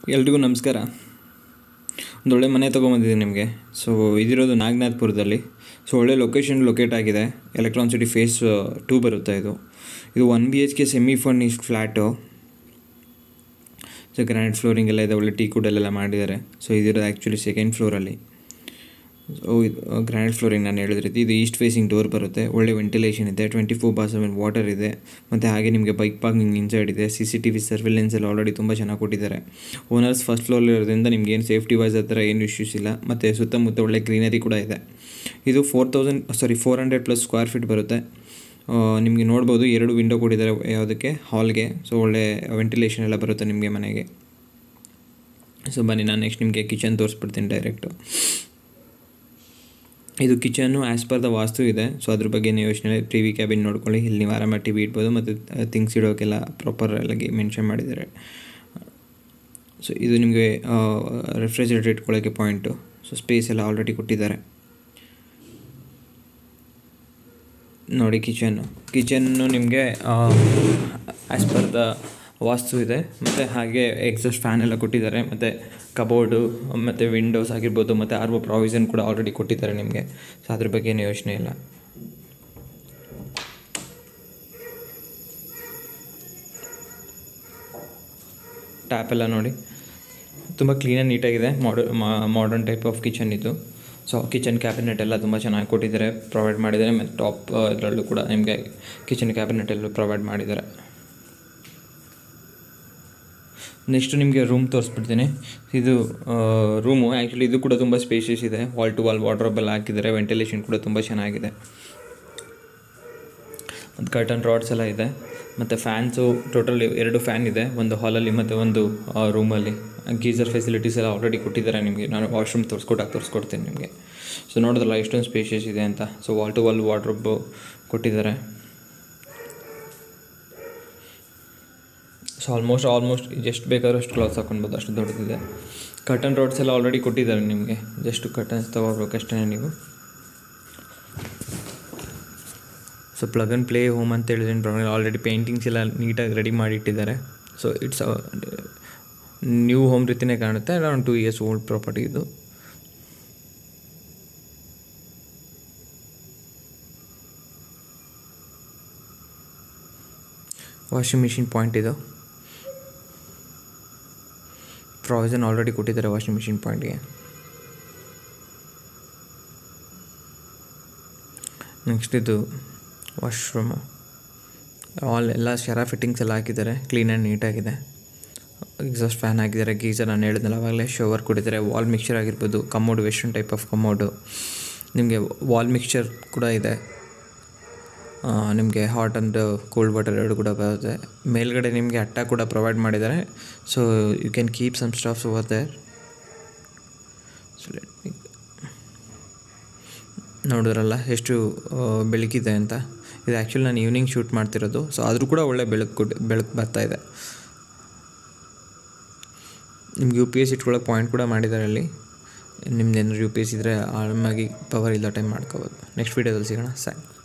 ಎಲ್ರಿಗೂ ನಮಸ್ಕಾರ ಒಂದೊಳ್ಳೆ ಮನೆ ತೊಗೊಂಬಂದಿದ್ದೀನಿ ನಿಮಗೆ ಸೊ ಇದಿರೋದು ನಾಗನಾಥ್ಪುರದಲ್ಲಿ ಸೊ ಒಳ್ಳೆ ಲೊಕೇಶನ್ ಲೊಕೇಟ್ ಆಗಿದೆ ಎಲೆಕ್ಟ್ರಾನ್ ಸಿಟಿ ಫೇಸ್ ಟೂ ಬರುತ್ತೆ ಇದು ಇದು one B H K semi furnished flat so granite flooring ಎಲ್ಲ ಇದೆ ಒಳ್ಳೆ ಟೀ ಕುಡಲ್ಲೆಲ್ಲ ಮಾಡಿದ್ದಾರೆ ಸೊ ಇದಿರೋದು ಆ್ಯಕ್ಚುಲಿ ಸೆಕೆಂಡ್ ಫ್ಲೋರಲ್ಲಿ ಸೊ ಇದು ಗ್ರಾನೈಟ್ ಫ್ಲೋರಿಂಗ್ ನಾನು ಹೇಳಿದ ರೀತಿ ಇದು ಈಸ್ಟ್ ಫೇಸಿಂಗ್ ಡೋರ್ ಬರುತ್ತೆ ಒಳ್ಳೆ ವೆಂಟಿಲೇಷನ್ ಇದೆ twenty four bar seven water ಇದೆ ಮತ್ತು ಹಾಗೆ ನಿಮಗೆ ಬೈಕ್ ಪಾರ್ಕಿಂಗ್ ಇನ್ಸೈಡ್ ಇದೆ C C T V surveillance ಎಲ್ಲ ಆಲ್ರೆಡಿ ತುಂಬ ಚೆನ್ನಾಗಿ ಕೊಟ್ಟಿದ್ದಾರೆ ಓನರ್ಸ್ ಫಸ್ಟ್ ಫ್ಲೋರ್ ಇರೋದ್ರಿಂದ ನಿಮ್ಗೆ ಏನು ಸೇಫ್ಟಿ ವೈಸ್ ಆ ಥರ ಏನು ಇಶ್ಯೂಸ್ ಇಲ್ಲ ಮತ್ತು ಸುತ್ತಮುತ್ತ ಒಳ್ಳೆ ಗ್ರೀನರಿ ಕೂಡ ಇದೆ ಇದು four thousand sorry four hundred plus square feet ಬರುತ್ತೆ ನಿಮಗೆ ನೋಡ್ಬೋದು ಎರಡು ವಿಂಡೋ ಕೊಟ್ಟಿದ್ದಾರೆ ಯಾವುದಕ್ಕೆ ಹಾಲ್ಗೆ ಸೊ ಒಳ್ಳೆ ವೆಂಟಿಲೇಷನ್ ಎಲ್ಲ ಬರುತ್ತೆ ನಿಮಗೆ ಮನೆಗೆ ಸೊ ಬನ್ನಿ ನಾನು ನೆಕ್ಸ್ಟ್ ನಿಮಗೆ ಕಿಚನ್ ತೋರಿಸ್ಬಿಡ್ತೀನಿ ಡೈರೆಕ್ಟು ಇದು kitchen as per the vastu ಇದೆ ಸೊ ಅದ್ರ ಬಗ್ಗೆ ನೀವು ಯೋಚನೆ ಟಿ ವಿ ಕ್ಯಾಬಿನ್ ನೋಡ್ಕೊಳ್ಳಿ ಇಲ್ಲಿ ನೀವು ಆರಾಮಾಗಿ ಟಿ ವಿ ಇಡ್ಬೋದು ಮತ್ತು ಥಿಂಗ್ಸ್ ಇಡೋಕ್ಕೆಲ್ಲ ಪ್ರಾಪರ್ ಎಲ್ಲಗೆ ಮೆನ್ಷನ್ ಮಾಡಿದ್ದಾರೆ ಸೊ ಇದು ನಿಮಗೆ ರೆಫ್ರಿಜರೇಟರ್ ಇಟ್ಕೊಳ್ಳೋಕ್ಕೆ ಪಾಯಿಂಟು ಸೊ ಸ್ಪೇಸ್ ಎಲ್ಲ ಆಲ್ರೆಡಿ ಕೊಟ್ಟಿದ್ದಾರೆ ನೋಡಿ ಕಿಚನ್ನು ಕಿಚನ್ನು ನಿಮಗೆ ಆ್ಯಸ್ ಪರ್ ದ ವಾಸ್ತು ಇದೆ ಮತ್ತು ಹಾಗೆ ಎಕ್ಸಾಸ್ಟ್ ಫ್ಯಾನ್ ಎಲ್ಲ ಕೊಟ್ಟಿದ್ದಾರೆ ಮತ್ತು ಕಬೋರ್ಡು ಮತ್ತು ವಿಂಡೋಸ್ ಆಗಿರ್ಬೋದು ಮತ್ತು ಆರ್ ಒ ಪ್ರಾವಿಷನ್ ಕೂಡ ಆಲ್ರೆಡಿ ಕೊಟ್ಟಿದ್ದಾರೆ ನಿಮಗೆ ಸೊ ಅದ್ರ ಬಗ್ಗೆ ಏನು ಯೋಚನೆ ಇಲ್ಲ ಟ್ಯಾಪ್ ಎಲ್ಲ ನೋಡಿ ತುಂಬ ಕ್ಲೀನಾಗಿ ನೀಟಾಗಿದೆ ಮಾಡ ಮಾಡರ್ನ್ ಟೈಪ್ ಆಫ್ ಕಿಚನ್ ಇದು ಸೊ ಕಿಚನ್ ಕ್ಯಾಬಿನೆಟ್ ಎಲ್ಲ ತುಂಬ ಚೆನ್ನಾಗಿ ಕೊಟ್ಟಿದ್ದಾರೆ ಪ್ರೊವೈಡ್ ಮಾಡಿದ್ದಾರೆ ಮತ್ತು ಟಾಪ್ ಇದರಲ್ಲೂ ಕೂಡ ನಿಮಗೆ ಕಿಚನ್ ಕ್ಯಾಬಿನೆಟ್ ಎಲ್ಲ ಪ್ರೊವೈಡ್ ಮಾಡಿದ್ದಾರೆ ನೆಕ್ಸ್ಟು ನಿಮಗೆ ರೂಮ್ ತೋರಿಸ್ಬಿಡ್ತೀನಿ ಇದು ರೂಮು ಆ್ಯಕ್ಚುಲಿ ಇದು ಕೂಡ ತುಂಬ ಸ್ಪೇಷಿಯಸ್ ಇದೆ ವಾಲ್ ಟು ವಾಲ್ ವಾಟ್ರೋಬೆಲ್ಲ ಹಾಕಿದ್ದಾರೆ ವೆಂಟಿಲೇಷನ್ ಕೂಡ ತುಂಬ ಚೆನ್ನಾಗಿದೆ ಮತ್ತು ಕರ್ಟನ್ ರಾಡ್ಸ್ ಎಲ್ಲ ಇದೆ ಮತ್ತು ಫ್ಯಾನ್ಸು ಟೋಟಲ್ ಎರಡು ಫ್ಯಾನ್ ಇದೆ ಒಂದು ಹಾಲಲ್ಲಿ ಮತ್ತು ಒಂದು ರೂಮಲ್ಲಿ ಗೀಸರ್ ಫೆಸಿಲಿಟೀಸ್ ಎಲ್ಲ ಆಲ್ರೆಡಿ ಕೊಟ್ಟಿದ್ದಾರೆ ನಿಮಗೆ ನಾನು ವಾಶ್ರೂಮ್ ತೋರಿಸ್ಕೊಟ್ಟಾಗ ತೋರಿಸ್ಕೊಡ್ತೀನಿ ನಿಮಗೆ ಸೊ ನೋಡಿದ್ರಲ್ಲ ಎಷ್ಟೊಂದು ಸ್ಪೇಷಿಯಸ್ ಇದೆ ಅಂತ so wall to wall wardrobe ಕೊಟ್ಟಿದ್ದಾರೆ ಸೊ ಆಲ್ಮೋಸ್ಟ್ ಆಲ್ಮೋಸ್ಟ್ ಎಷ್ಟು ಬೇಕಾದ್ರೂ ಅಷ್ಟು ಕ್ಲಾತ್ಸ್ ಹಾಕೊಳ್ಬೋದು ಅಷ್ಟು ದೊಡ್ಡದಿದೆ ಕರ್ಟನ್ ರೋಡ್ಸ್ ಎಲ್ಲ ಆಲ್ರೆಡಿ ಕೊಟ್ಟಿದ್ದಾರೆ ನಿಮಗೆ ಜಸ್ಟ್ ಕರ್ಟನ್ಸ್ ತೊಗೋಬೇಕಷ್ಟೇ ನೀವು so plug and play home ಅಂತ ಹೇಳಿದ್ರೆ ಆಲ್ರೆಡಿ ಪೇಂಟಿಂಗ್ಸ್ ಎಲ್ಲ ನೀಟಾಗಿ ರೆಡಿ ಮಾಡಿ ಇಟ್ಟಿದ್ದಾರೆ ಸೊ ಇಟ್ಸ್ ನ್ಯೂ ಹೋಮ್ ರೀತಿಯೇ ಕಾಣುತ್ತೆ around two years old property ಇದು ವಾಷಿಂಗ್ ಮಿಷಿನ್ ಪಾಯಿಂಟ್ ಇದು ಪ್ರಾವಿಷನ್ ಆಲ್ರೆಡಿ ಕೊಟ್ಟಿದ್ದಾರೆ ವಾಷಿಂಗ್ ಮಿಷಿನ್ ಪಾಯಿಂಟ್ಗೆ ನೆಕ್ಸ್ಟ್ ಇದು ವಾಶ್ರೂಮು ಆಲ್ ಎಲ್ಲ ಶರ ಫಿಟ್ಟಿಂಗ್ಸ್ ಎಲ್ಲ ಹಾಕಿದ್ದಾರೆ ಕ್ಲೀನ್ ಆ್ಯಂಡ್ ನೀಟಾಗಿದೆ ಎಕ್ಸಾಸ್ಟ್ ಫ್ಯಾನ್ ಹಾಕಿದ್ದಾರೆ ಗೀಸರ್ ನಾನು ಹೇಳಿದ್ನಲ್ಲ ಆವಾಗಲೇ ಶವರ್ ಕೊಟ್ಟಿದ್ದಾರೆ ವಾಲ್ ಮಿಕ್ಸ್ಚರ್ ಆಗಿರ್ಬೋದು commode western type of commode ನಿಮಗೆ ವಾಲ್ ಮಿಕ್ಸ್ಚರ್ ಕೂಡ ಇದೆ ನಿಮಗೆ ಹಾಟ್ ಆ್ಯಂಡ್ ಕೋಲ್ಡ್ ವಾಟರ್ ಎರಡು ಕೂಡ ಬರುತ್ತೆ ಮೇಲ್ಗಡೆ ನಿಮಗೆ ಅಟ್ಟ ಕೂಡ ಪ್ರೊವೈಡ್ ಮಾಡಿದ್ದಾರೆ so you can keep some stuffs over there so let me ನೋಡಿದ್ರಲ್ಲ ಎಷ್ಟು ಬೆಳಕಿದೆ ಅಂತ ಇದು ಆ್ಯಕ್ಚುಲಿ ನಾನು ಈವ್ನಿಂಗ್ ಶೂಟ್ ಮಾಡ್ತಿರೋದು ಸೊ ಆದರೂ ಕೂಡ ಒಳ್ಳೆ ಬೆಳಕು ಕೊಟ್ಟು ಬೆಳಕು ಬರ್ತಾ ಇದೆ ನಿಮ್ಗೆ ಯು ಪಿ ಎಸ್ ಇಟ್ಕೊಳ್ಳೋ ಪಾಯಿಂಟ್ ಕೂಡ ಮಾಡಿದ್ದಾರೆ ಅಲ್ಲಿ ನಿಮ್ದು ಏನಾದ್ರು ಯು ಪಿ ಎಸ್ ಇದ್ದರೆ ಆರಾಮಾಗಿ ಪವರ್ ಇಲ್ಲ ಟೈಮ್ ಮಾಡ್ಕೋಬೋದು ನೆಕ್ಸ್ಟ್ ವೀಡಿಯೋದಲ್ಲಿ ಸಿಗೋಣ ಸಾಕು